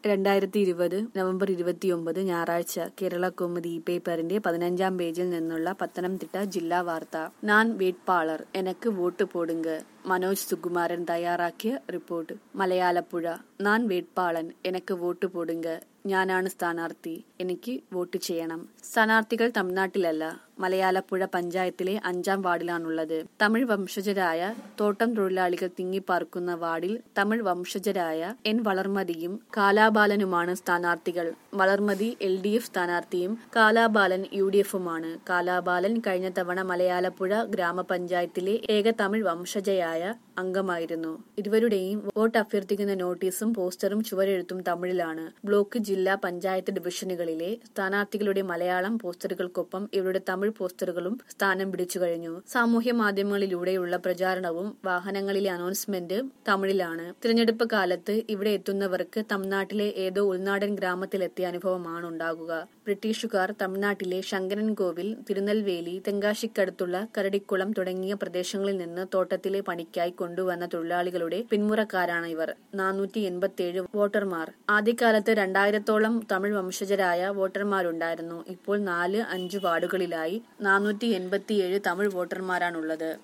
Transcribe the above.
രണ്ടായിരത്തി ഇരുപത് നവംബർ ഇരുപത്തിയൊമ്പത് ഞായറാഴ്ച കേരള കൗമുദി ഈ പേപ്പറിന്റെ പതിനഞ്ചാം പേജിൽ നിന്നുള്ള പത്തനംതിട്ട ജില്ലാ വാർത്ത നാൻ വേട്പാളർ എനക്ക് വോട്ട് പോടുങ്ക മനോജ് സുകുമാരൻ തയ്യാറാക്കിയ റിപ്പോർട്ട് മലയാളപ്പുഴ നാൻ വേട്പാളൻ എനക്ക് വോട്ട് പോടുങ്ക ഞാനാണ് സ്ഥാനാർത്ഥി എനിക്ക് വോട്ട് ചെയ്യണം സ്ഥാനാർത്ഥികൾ തമിഴ്നാട്ടിലല്ല മലയാളപ്പുഴ പഞ്ചായത്തിലെ അഞ്ചാം വാർഡിലാണുള്ളത് തമിഴ് വംശജരായ തോട്ടം തൊഴിലാളികൾ തിങ്ങിപ്പാർക്കുന്ന വാർഡിൽ തമിഴ് വംശജരായ എൻ വളർമതിയും കാലാബാലനുമാണ് സ്ഥാനാർത്ഥികൾ വളർമതി എൽ ഡി എഫ് സ്ഥാനാർത്ഥിയും കാലാബാലൻ യു ഡി എഫുമാണ് കാലാബാലൻ കഴിഞ്ഞ തവണ മലയാളപ്പുഴ ഗ്രാമപഞ്ചായത്തിലെ ഏക തമിഴ് വംശജയായ അംഗമായിരുന്നു ഇരുവരുടെയും വോട്ട് അഭ്യർത്ഥിക്കുന്ന നോട്ടീസും പോസ്റ്ററും ചുവരെഴുത്തും തമിഴിലാണ് ബ്ലോക്ക് ജില്ലാ പഞ്ചായത്ത് ഡിവിഷനുകളിലെ സ്ഥാനാർത്ഥികളുടെ മലയാളം പോസ്റ്ററുകൾക്കൊപ്പം ഇവരുടെ തമിഴ് പോസ്റ്ററുകളും സ്ഥാനം പിടിച്ചു കഴിഞ്ഞു സാമൂഹ്യ മാധ്യമങ്ങളിലൂടെയുള്ള പ്രചാരണവും വാഹനങ്ങളിലെ അനൗൺസ്മെന്റ് തമിഴിലാണ് തിരഞ്ഞെടുപ്പ് കാലത്ത് ഇവിടെ എത്തുന്നവർക്ക് തമിഴ്നാട്ടിലെ ഏതോ ഉൾനാടൻ ഗ്രാമത്തിലെത്തിയ അനുഭവമാണ് ഉണ്ടാകുക ബ്രിട്ടീഷുകാർ തമിഴ്നാട്ടിലെ ശങ്കരൻ കോവിൽ തിരുനെൽവേലി തെങ്കാശിക്കടുത്തുള്ള കരടിക്കുളം തുടങ്ങിയ പ്രദേശങ്ങളിൽ നിന്ന് തോട്ടത്തിലെ പണിക്കായി കൊണ്ടുവന്ന തൊഴിലാളികളുടെ പിന്മുറക്കാരാണ് ഇവർ നാനൂറ്റി എൺപത്തിയേഴ് വോട്ടർമാർ ആദ്യകാലത്ത് രണ്ടായിരത്തോളം തമിഴ് വംശജരായ വോട്ടർമാരുണ്ടായിരുന്നു ഇപ്പോൾ നാല് അഞ്ച് വാർഡുകളിലായി നാനൂറ്റി എൺപത്തിയേഴ് തമിഴ് വോട്ടർമാരാണുള്ളത്